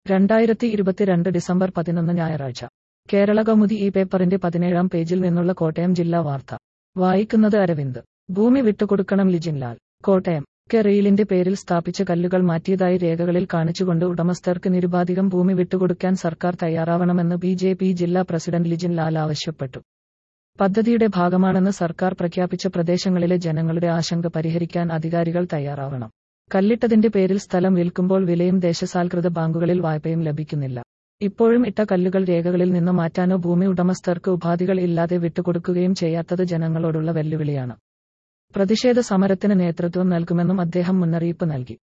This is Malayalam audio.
രണ്ടായിരത്തി ഇരുപത്തിരണ്ട് ഡിസംബർ പതിനൊന്ന് ഞായറാഴ്ച കേരള കൗമുദി ഈ പേപ്പറിന്റെ പതിനേഴാം പേജിൽ നിന്നുള്ള കോട്ടയം ജില്ലാ വാർത്ത വായിക്കുന്നത് അരവിന്ദ് ഭൂമി വിട്ടുകൊടുക്കണം ലിജിൻലാൽ കോട്ടയം കെറെയിലിന്റെ പേരിൽ സ്ഥാപിച്ച കല്ലുകൾ മാറ്റിയതായി രേഖകളിൽ കാണിച്ചുകൊണ്ട് ഉടമസ്ഥർക്ക് നിരുപാധികം ഭൂമി വിട്ടുകൊടുക്കാൻ സർക്കാർ തയ്യാറാവണമെന്ന് ബി ജെ പി ജില്ലാ പ്രസിഡന്റ് ലിജിൻ ലാൽ ആവശ്യപ്പെട്ടു പദ്ധതിയുടെ ഭാഗമാണെന്ന് സർക്കാർ പ്രഖ്യാപിച്ച പ്രദേശങ്ങളിലെ ജനങ്ങളുടെ ആശങ്ക പരിഹരിക്കാൻ അധികാരികൾ തയ്യാറാവണം കല്ലിട്ടതിന്റെ പേരിൽ സ്ഥലം വിൽക്കുമ്പോൾ വിലയും ദേശസാൽകൃത ബാങ്കുകളിൽ വായ്പയും ലഭിക്കുന്നില്ല ഇപ്പോഴും ഇട്ട കല്ലുകൾ രേഖകളിൽ നിന്ന് മാറ്റാനോ ഭൂമി ഉടമസ്ഥർക്ക് ഉപാധികൾ ഇല്ലാതെ വിട്ടുകൊടുക്കുകയും ചെയ്യാത്തത് ജനങ്ങളോടുള്ള വെല്ലുവിളിയാണ് പ്രതിഷേധ സമരത്തിന് നേതൃത്വം നൽകുമെന്നും അദ്ദേഹം മുന്നറിയിപ്പ് നൽകി